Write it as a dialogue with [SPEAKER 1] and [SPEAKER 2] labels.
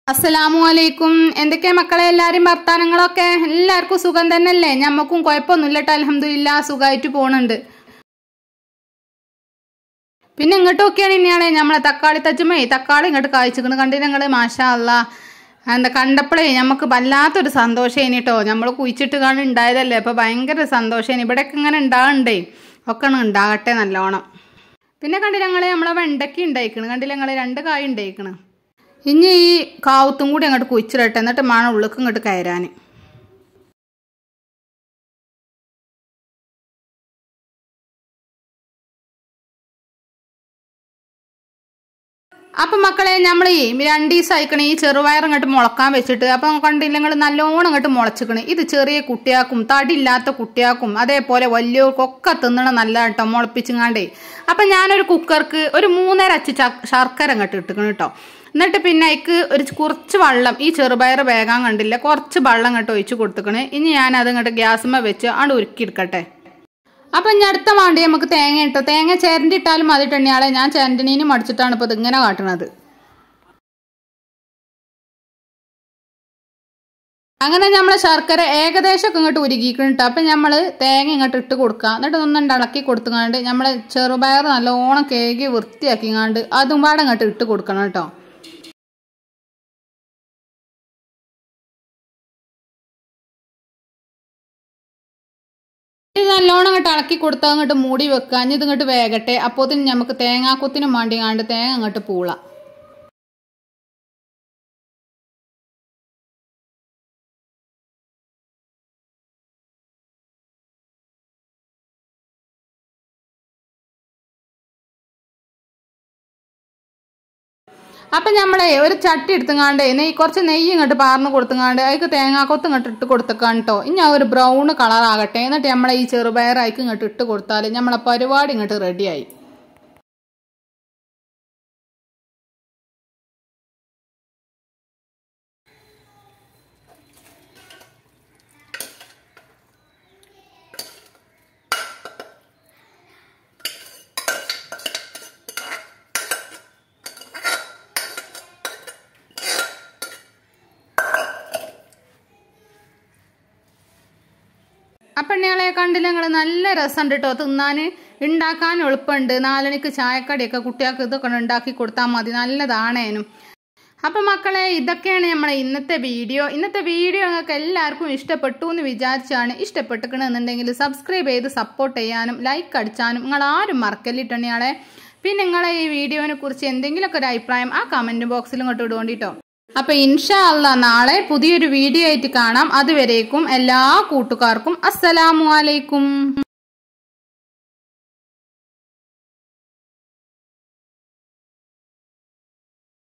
[SPEAKER 1] അസ്സലാമു അലൈക്കും എന്തൊക്കെയാ മക്കളെ എല്ലാരും വർത്താനങ്ങളൊക്കെ എല്ലാവർക്കും സുഖം തന്നെയല്ലേ ഞമ്മക്കും കുഴപ്പമൊന്നുമില്ല കേട്ടോ അലഹമില്ല സുഖമായിട്ട് പോണുണ്ട് പിന്നെ ഇങ്ങോട്ട് നോക്കിയാണ് ഇനിയാണെ നമ്മളെ തക്കാളി തച്ചുമേ തക്കാളി ഇങ്ങോട്ട് കായ്ച്ചിക്കണ് കണ്ടി ഞങ്ങള് മാഷാ അല്ല എന്താ കണ്ടപ്പോഴേ നമുക്ക് വല്ലാത്തൊരു സന്തോഷം കേട്ടോ നമ്മൾ കുഴിച്ചിട്ട് കാണി ഉണ്ടായതല്ലേ അപ്പൊ ഭയങ്കര സന്തോഷം ഇവിടെയൊക്കെ ഇങ്ങനെ ഉണ്ടാകണ്ടേ ഒക്കെ ഉണ്ടാകട്ടെ നല്ലോണം പിന്നെ കണ്ടി ഞങ്ങള് നമ്മളെ വെണ്ടയ്ക്ക ഉണ്ടായിക്കണ് കണ്ടില്ല ഞങ്ങള് രണ്ട് കായ് ഉണ്ടായിക്കണ് ഇനി ഈ കാവത്തും കൂടി അങ്ങോട്ട് കുഴിച്ചിടട്ടെ എന്നിട്ട് മണം ഉള്ളിക്ക് ഇങ്ങോട്ട് കയറാൻ അപ്പം മക്കളെ നമ്മൾ ഈ രണ്ട് ദിവസം അയക്കണേ ഈ ചെറുപയർ ഇങ്ങോട്ട് മുളക്കാൻ വെച്ചിട്ട് അപ്പം കണ്ടില്ലെങ്കിൽ നല്ലോണം ഇങ്ങോട്ട് മുളച്ചിക്കണേ ഇത് ചെറിയ കുട്ടിയാക്കും തടിയില്ലാത്ത കുട്ടിയാക്കും അതേപോലെ വലിയവർക്കൊക്കെ തിന്നണം നല്ല കേട്ടോ മുളപ്പിച്ചുങ്ങാണ്ടേ അപ്പം ഞാനൊരു കുക്കർക്ക് ഒരു മൂന്നര അച്ച് ശർക്കര അങ്ങോട്ട് ഇട്ടിക്കണം കേട്ടോ എന്നിട്ട് പിന്നെ അതിക്ക് ഒരു കുറച്ച് വെള്ളം ഈ ചെറുപയർ വേഗം കണ്ടില്ല കുറച്ച് വെള്ളം അങ്ങോട്ട് ഒഴിച്ച് കൊടുത്തിക്കണേ ഇനി ഞാൻ അത് ഇങ്ങോട്ട് ഗ്യാസുമ്മ വെച്ച് അവിടെ ഉരുക്കിയെടുക്കട്ടെ അപ്പം ഇനി അടുത്ത വേണ്ടി നമുക്ക് തേങ്ങ ഇട്ടോ തേങ്ങ ചേരണ്ടി ഇട്ടാലും മതി ടെണ്ണിയാളെ ഞാൻ ചേരണ്ടിനീന് മടിച്ചിട്ടാണ് ഇപ്പോൾ ഇതിങ്ങനെ കാട്ടണത് അങ്ങനെ നമ്മൾ ശർക്കര ഏകദേശമൊക്കെ ഇങ്ങോട്ട് ഉരുകിക്കണം അപ്പം നമ്മൾ തേങ്ങ ഇങ്ങോട്ട് ഇട്ട് കൊടുക്കുക എന്നിട്ട് ഒന്നുണ്ട് ഇളക്കി കൊടുത്തുങ്ങാണ്ട് നമ്മൾ ചെറുപയർ നല്ലോണം കേകി വൃത്തിയാക്കിങ്ങാണ്ട് അതും പാടെ ഇങ്ങോട്ട് ഇട്ട് കൊടുക്കണം കേട്ടോ ഇത് നല്ലോണം അങ്ങോട്ട് ഇളക്കി കൊടുത്താൽ അങ്ങോട്ട് മൂടി വെക്കുക ഇനി ഇതിങ്ങോട്ട് വേഗട്ടെ അപ്പോത്തിന് നമുക്ക് തേങ്ങാക്കൊത്തിനും വേണ്ടിങ്ങാണ്ട് തേങ്ങ അങ്ങോട്ട് പൂള അപ്പം നമ്മളെ ഒരു ചട്ടി എടുത്തുങ്ങാണ്ട് നെയ്യ് കുറച്ച് നെയ്യ് ഇങ്ങോട്ട് പാർന്ന് കൊടുത്തുങ്ങാണ്ട് അതിക്ക് തേങ്ങാക്കൊത്ത് ഇങ്ങോട്ട് ഇട്ട് കൊടുത്തേക്കാൻ കേട്ടോ ഇനി ആ ഒരു ബ്രൗൺ കളർ ആകട്ടെ എന്നിട്ട് നമ്മളെ ഈ ചെറുപയർ അതിക്ക് ഇങ്ങോട്ട് ഇട്ട് കൊടുത്താൽ നമ്മളെ പരിപാടി ഇങ്ങോട്ട് റെഡിയായി അപ്പം ഞങ്ങളെ കണ്ടില്ല ഞങ്ങൾ നല്ല രസമുണ്ട് കേട്ടോ തിന്നാൻ ഉണ്ടാക്കാൻ എളുപ്പമുണ്ട് നാലണിക്ക് ചായക്കടിയൊക്കെ കുട്ടികൾക്ക് ഇതൊക്കെ ഉണ്ടാക്കി കൊടുത്താൽ മതി നല്ലതാണേനും അപ്പം മക്കളെ ഇതൊക്കെയാണ് നമ്മളെ ഇന്നത്തെ വീഡിയോ ഇന്നത്തെ വീഡിയോ നിങ്ങൾക്ക് എല്ലാവർക്കും ഇഷ്ടപ്പെട്ടു എന്ന് വിചാരിച്ചാണ് ഇഷ്ടപ്പെട്ടിക്കണമെന്നുണ്ടെങ്കിൽ സബ്സ്ക്രൈബ് ചെയ്ത് സപ്പോർട്ട് ചെയ്യാനും ലൈക്ക് അടിച്ചാനും നിങ്ങൾ ആരും മറക്കല്ലിട്ടണിയാളെ പിന്നെ നിങ്ങളെ ഈ വീഡിയോനെ കുറിച്ച് എന്തെങ്കിലുമൊക്കെ ഒരു അഭിപ്രായം ആ കമൻറ്റ് ബോക്സിൽ ഇങ്ങോട്ട് ഇടുകൊണ്ടിട്ടോ അപ്പൊ ഇൻഷാ അല്ല നാളെ പുതിയൊരു വീഡിയോ ആയിട്ട് കാണാം അതുവരേക്കും എല്ലാ കൂട്ടുകാർക്കും അസ്സലാമു അലൈക്കും